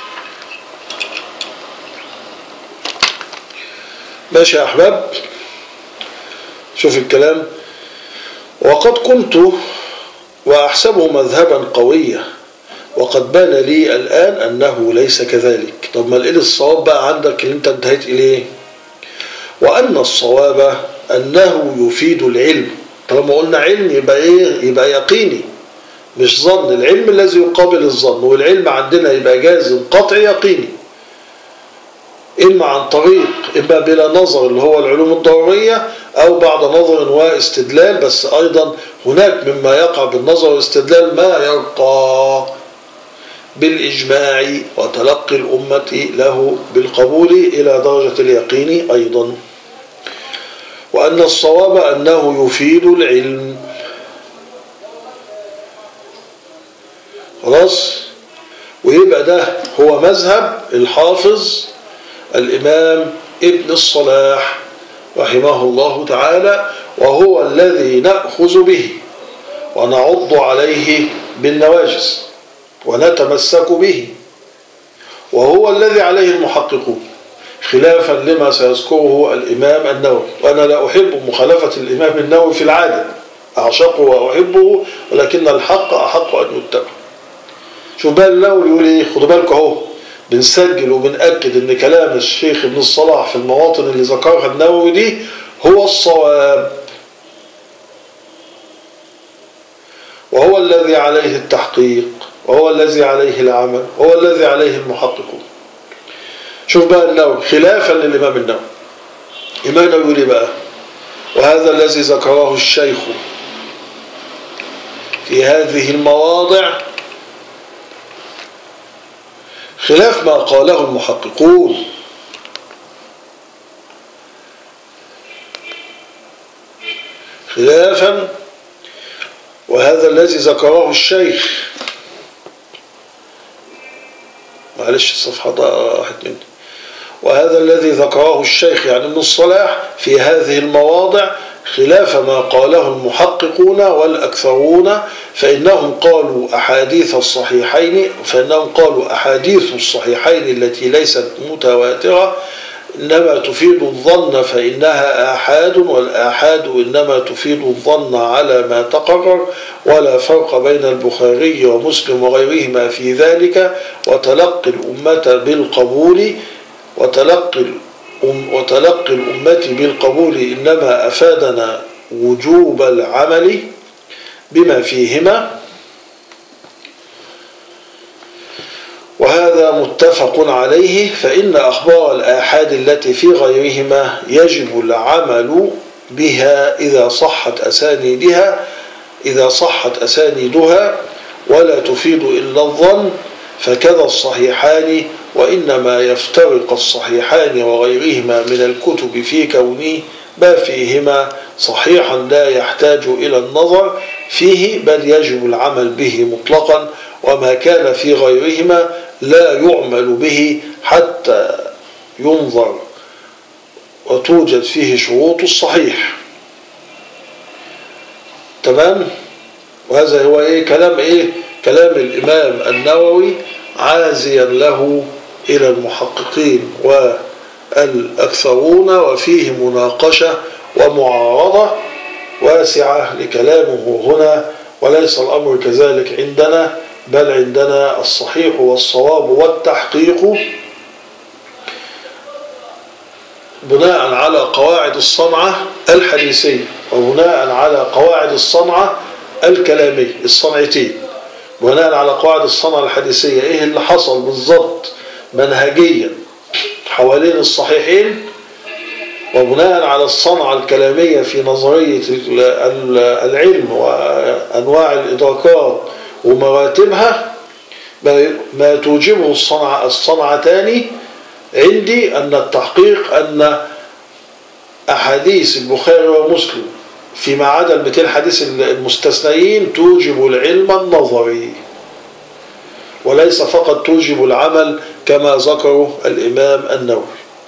ماشي يا أحباب شوف الكلام وقد كنت وأحسبه مذهبا قويا وقد بان لي الآن أنه ليس كذلك طب ما إيه الصواب بقى عندك اللي أنت انتهيت إليه وأن الصواب أنه يفيد العلم طالما قلنا علم يبقى إيه يبقى يقيني مش ظن العلم الذي يقابل الظن والعلم عندنا يبقى جازم قطعي يقيني إما عن طريق إما بلا نظر اللي هو العلوم الضرورية أو بعد نظر واستدلال بس أيضا هناك مما يقع بالنظر والاستدلال ما يرقى بالإجماع وتلقي الأمة له بالقبول إلى درجة اليقين أيضا وأن الصواب أنه يفيد العلم خلاص ويبقى ده هو مذهب الحافظ الإمام ابن الصلاح رحمه الله تعالى وهو الذي نأخذ به ونعض عليه بالنواجس ونتمسك به وهو الذي عليه المحققون خلافا لما سيذكره الإمام النووي وأنا لا أحب مخالفة الإمام النووي في العادة أعشقه وأحبه ولكن الحق أحق أن يتبع شوف بقى النووي يقول إيه خدوا بالكم أهو بنسجل وبنأكد إن كلام الشيخ ابن الصلاح في المواطن اللي ذكرها النووي دي هو الصواب وهو الذي عليه التحقيق وهو الذي عليه العمل وهو الذي عليه المحققون شوف بقى النووي خلافا للإمام النووي الإمام النووي يقول بقى وهذا الذي ذكره الشيخ في هذه المواضع خلاف ما قاله المحققون خلافا وهذا الذي ذكره الشيخ معلش الصفحة راحت مني وهذا الذي ذكره الشيخ يعني ابن الصلاح في هذه المواضع خلاف ما قاله المحققون والأكثرون فإنهم قالوا أحاديث الصحيحين فإنهم قالوا أحاديث الصحيحين التي ليست متواترة إنما تفيد الظن فإنها آحاد والآحاد إنما تفيد الظن على ما تقرر ولا فرق بين البخاري ومسلم وغيرهما في ذلك وتلقي الأمة بالقبول وتلقي وتلقي الأمة بالقبول إنما أفادنا وجوب العمل بما فيهما وهذا متفق عليه فإن أخبار الآحاد التي في غيرهما يجب العمل بها إذا صحت أسانيدها إذا صحت أسانيدها ولا تفيد إلا الظن فكذا الصحيحان وإنما يفترق الصحيحان وغيرهما من الكتب في كونه ما فيهما صحيحا لا يحتاج إلى النظر فيه بل يجب العمل به مطلقا وما كان في غيرهما لا يعمل به حتى ينظر وتوجد فيه شروط الصحيح تمام وهذا هو ايه كلام ايه كلام الامام النووي عازيا له الى المحققين والاكثرون وفيه مناقشه ومعارضه واسعه لكلامه هنا وليس الامر كذلك عندنا بل عندنا الصحيح والصواب والتحقيق بناء على قواعد الصنعة الحديثية وبناء على قواعد الصنعة الكلامية الصنعتين بناء على قواعد الصنعة الحديثية ايه اللي حصل بالضبط منهجيا حوالين الصحيحين وبناء على الصنعة الكلامية في نظرية العلم وأنواع الإدراكات ومراتبها ما توجبه الصنعة الصنعتان عندي أن التحقيق أن أحاديث البخاري ومسلم فيما عدا ال 200 حديث المستثنيين توجب العلم النظري وليس فقط توجب العمل كما ذكره الإمام النووي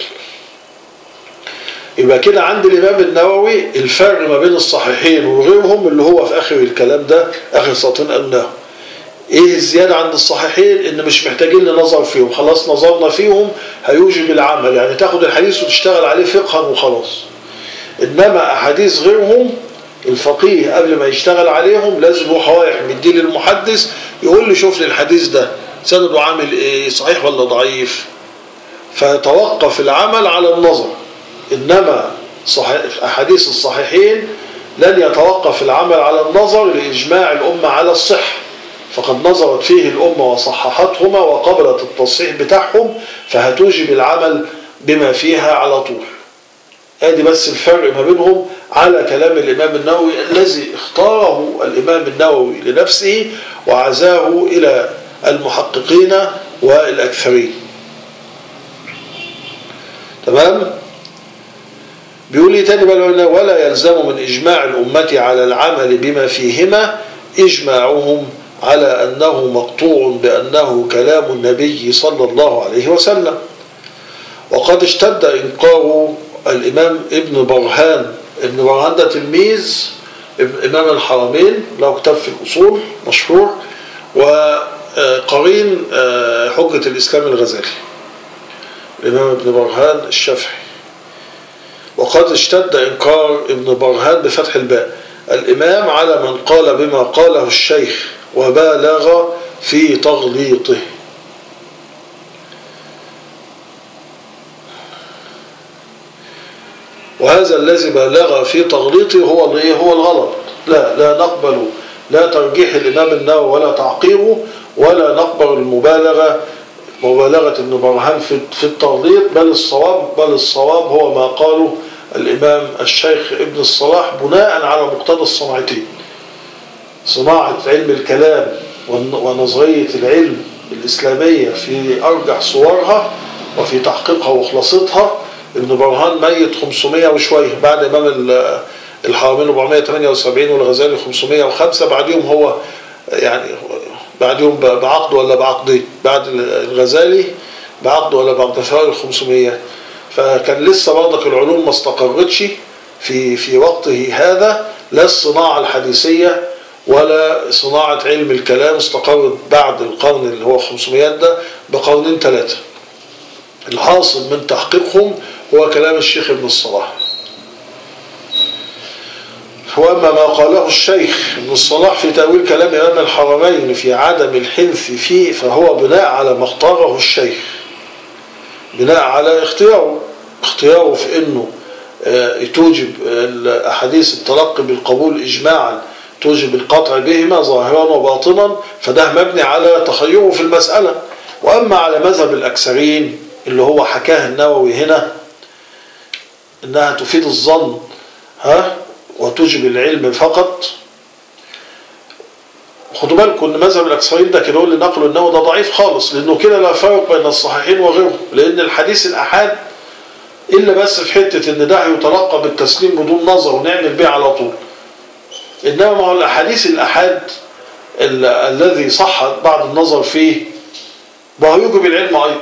يبقى كده عند الإمام النووي الفرق ما بين الصحيحين وغيرهم اللي هو في آخر الكلام ده آخر سطرين قلناه ايه الزيادة عند الصحيحين ان مش محتاجين لنظر فيهم خلاص نظرنا فيهم هيوجب العمل يعني تاخد الحديث وتشتغل عليه فقها وخلاص انما احاديث غيرهم الفقيه قبل ما يشتغل عليهم لازم يروح رايح مديه للمحدث يقول لي شوف لي الحديث ده سنده عامل ايه صحيح ولا ضعيف فيتوقف العمل على النظر انما صحيح احاديث الصحيحين لن يتوقف العمل على النظر لاجماع الامه على الصحه فقد نظرت فيه الامه وصححتهما وقبلت التصحيح بتاعهم فهتوجب العمل بما فيها على طول ادي بس الفرق ما بينهم على كلام الامام النووي الذي اختاره الامام النووي لنفسه وعزاه الى المحققين والاكثرين تمام بيقول لي تاني بقى ولا يلزم من اجماع الامه على العمل بما فيهما اجماعهم على انه مقطوع بانه كلام النبي صلى الله عليه وسلم وقد اشتد انكار الامام ابن برهان ابن برهان ده تلميذ امام الحرمين له كتاب في الاصول مشهور وقرين حجه الاسلام الغزالي الامام ابن برهان الشافعي وقد اشتد انكار ابن برهان بفتح الباء الامام على من قال بما قاله الشيخ وبالغ في تغليطه وهذا الذي بالغ في تغليطه هو الايه هو الغلط لا لا نقبل لا ترجيح الامام النووي ولا تعقيبه ولا نقبل المبالغه مبالغه ابن برهان في في التغليط بل الصواب بل الصواب هو ما قاله الامام الشيخ ابن الصلاح بناء على مقتضى الصنعتين صناعه علم الكلام ونظريه العلم الاسلاميه في ارجح صورها وفي تحقيقها وخلاصتها ابن برهان ميت 500 وشويه بعد امام الحرمين 478 والغزالي 505 بعديهم هو يعني بعديهم بعقد ولا بعقدين بعد الغزالي بعقد ولا بعقد فوائد 500 فكان لسه برضك العلوم ما استقرتش في في وقته هذا لا الصناعه الحديثيه ولا صناعه علم الكلام استقرت بعد القرن اللي هو 500 ده بقرنين ثلاثه الحاصل من تحقيقهم هو كلام الشيخ ابن الصلاح وأما ما قاله الشيخ ابن الصلاح في تأويل كلام إمام الحرمين في عدم الحنث فيه فهو بناء على ما اختاره الشيخ بناء على اختياره اختياره في أنه توجب أحاديث التلقي بالقبول إجماعا توجب القطع بهما ظاهرا وباطنا فده مبني على تخيره في المسألة وأما على مذهب الأكثرين اللي هو حكاه النووي هنا انها تفيد الظن ها وتوجب العلم فقط خدوا بالكم ان مذهب الاكثرين ده كده اللي نقله النووي ده ضعيف خالص لانه كده لا فرق بين الصحيحين وغيرهم لان الحديث الاحاد الا بس في حته ان ده يتلقى بالتسليم بدون نظر ونعمل بيه على طول انما ما هو الاحاديث الاحاد الذي صح بعد النظر فيه وهو يوجب العلم ايضا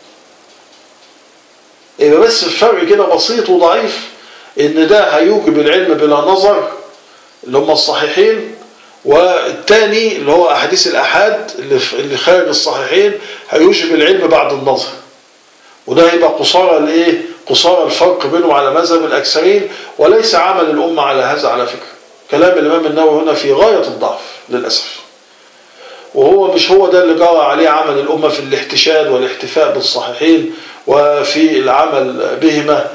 يبقى بس الفرق كده بسيط وضعيف ان ده هيوجب العلم بلا نظر اللي هم الصحيحين والتاني اللي هو احاديث الاحاد اللي اللي خارج الصحيحين هيوجب العلم بعد النظر وده هيبقى قصارى الايه قصارى الفرق بينهم على مذهب الاكثرين وليس عمل الامه على هذا على فكره كلام الامام النووي هنا في غايه الضعف للاسف وهو مش هو ده اللي جرى عليه عمل الامه في الاحتشاد والاحتفاء بالصحيحين وفي العمل بهما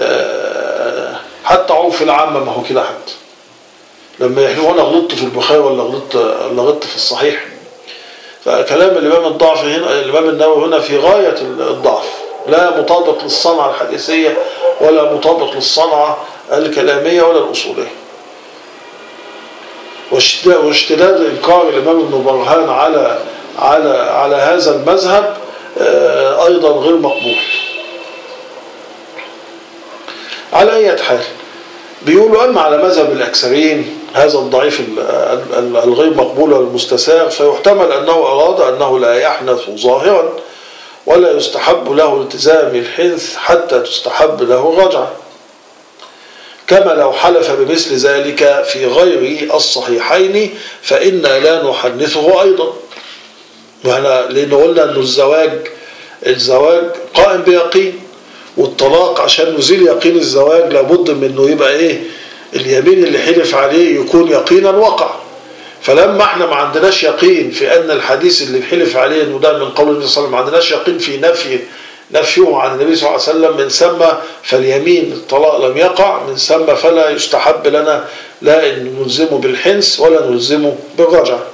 حتى عرف العامة ما هو كده حتى لما يحلو انا غلطت في البخاري ولا غلطت ولا غلطت في الصحيح فكلام الامام الضعف هنا الامام النووي هنا في غايه الضعف لا مطابق للصنعه الحديثيه ولا مطابق للصنعه الكلاميه ولا الاصوليه واشتداد انكار الامام ابن برهان على على على هذا المذهب ايضا غير مقبول على اي حال بيقولوا اما على مذهب الاكثرين هذا الضعيف الغير مقبول والمستساغ فيحتمل انه اراد انه لا يحنث ظاهرا ولا يستحب له التزام الحنث حتى تستحب له الرجعه كما لو حلف بمثل ذلك في غير الصحيحين فإنا لا نحنثه أيضا لأن قلنا أن الزواج الزواج قائم بيقين والطلاق عشان نزيل يقين الزواج لابد من انه يبقى ايه اليمين اللي حلف عليه يكون يقينا وقع فلما احنا ما عندناش يقين في ان الحديث اللي بحلف عليه انه ده من قول النبي صلى الله عليه وسلم ما عندناش يقين في نفي نفيه عن النبي صلى الله عليه وسلم من ثم فاليمين الطلاق لم يقع من ثم فلا يستحب لنا لا ان نلزمه بالحنس ولا نلزمه بالرجعه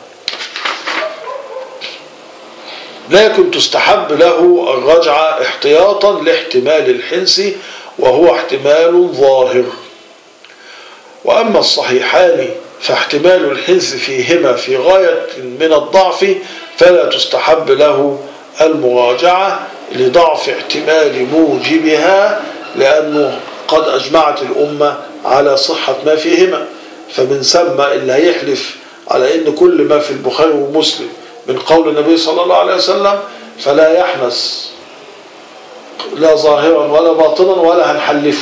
لكن تستحب له الرجعة احتياطا لاحتمال الحنس وهو احتمال ظاهر وأما الصحيحان فاحتمال الحنس فيهما في غاية من الضعف فلا تستحب له المراجعة لضعف احتمال موجبها لأنه قد أجمعت الأمة على صحة ما فيهما فمن ثم اللي هيحلف على أن كل ما في البخاري ومسلم من قول النبي صلى الله عليه وسلم فلا يحنس لا ظاهرا ولا باطنا ولا هنحلفه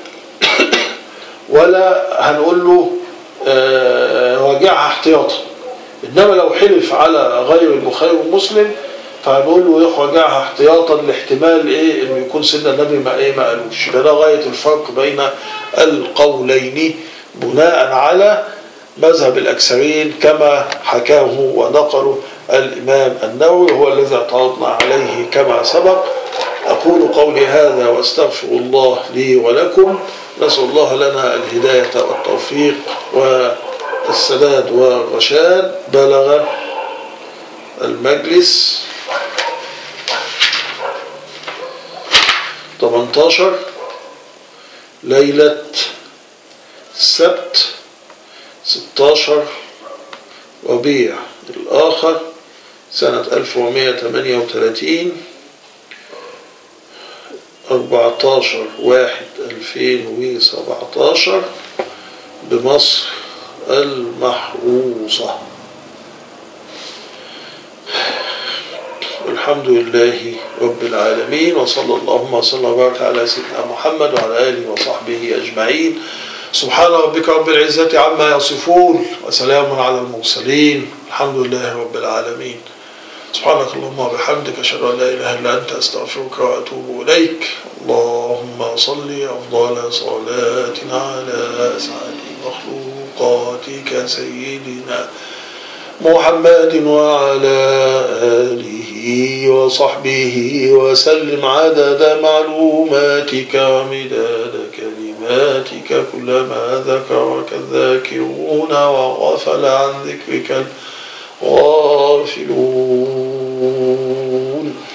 ولا هنقول له آه راجعها احتياطا انما لو حلف على غير البخاري ومسلم فهنقول له يروح راجعها احتياطا لاحتمال ايه انه يكون سيدنا النبي ما ايه ما قالوش يبقى ده غايه الفرق بين القولين بناء على مذهب الأكثرين كما حكاه ونقله الإمام النووي هو الذي اعترضنا عليه كما سبق أقول قولي هذا واستغفر الله لي ولكم نسأل الله لنا الهداية والتوفيق والسداد والرشاد بلغ المجلس 18 ليلة السبت 16 ربيع الآخر سنة 1438 14 واحد 2017 بمصر المحروسة الحمد لله رب العالمين وصلى اللهم وسلم وبارك على سيدنا محمد وعلى آله وصحبه أجمعين سبحان ربك رب العزة عما يصفون وسلام على المرسلين الحمد لله رب العالمين سبحانك اللهم وبحمدك أشهد أن لا إله إلا أنت أستغفرك وأتوب إليك اللهم صل أفضل صلاة على أسعد مخلوقاتك سيدنا محمد وعلى آله وصحبه وسلم عدد معلوماتك ومداد كلماتك كلما ذكرك الذاكرون وغفل عن ذكرك الغافلون